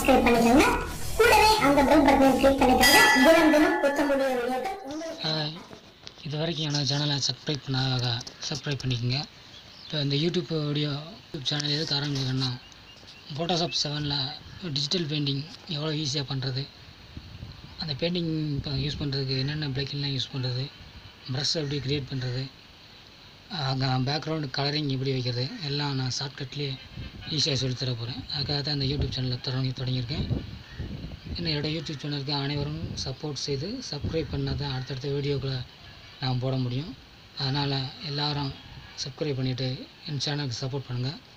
subscribe பண்ணிக்கோங்க கூடவே அந்த பெல் பட்டனை கிளிக் பண்ணிக்கோங்க தினம் தினம் புத்தமுடிய வீடியோக்கள் உங்களுக்கு ஹாய் இது வரைக்கும் என்னோட சேனலை சப்ஸ்கிரைப் பண்ணாத சப்ஸ்கிரைப் பண்ணிக்கோங்க இப்போ இந்த யூடியூப் வீடியோ யூடியூப் சேனல் எதுக்கு ஆரம்பிக்கிறேன்னா ஃபோட்டோஷாப் செவனில் டிஜிட்டல் பெயிண்டிங் எவ்வளோ ஈஸியாக பண்ணுறது அந்த பெயிண்டிங் இப்போ யூஸ் பண்ணுறதுக்கு என்னென்ன பிளேக்கின்லாம் யூஸ் பண்ணுறது ப்ரஷ் எப்படி க்ரியேட் பண்ணுறது அங்கே பேக்ரவுண்டு கலரிங் எப்படி வைக்கிறது எல்லாம் நான் ஷார்ட்கட்லேயே ஈஸியாக சொல்லித் தர போகிறேன் அதுக்காக தான் இந்த யூடியூப் சேனலை தொடங்கி தொடங்கியிருக்கேன் என்னோட யூடியூப் சேனலுக்கு அனைவரும் சப்போர்ட் செய்து சப்ஸ்கிரைப் பண்ணால் தான் அடுத்தடுத்த வீடியோக்களை நான் போட முடியும் அதனால் எல்லாரும் சப்ஸ்கிரைப் பண்ணிவிட்டு என் சேனலுக்கு சப்போர்ட் பண்ணுங்கள்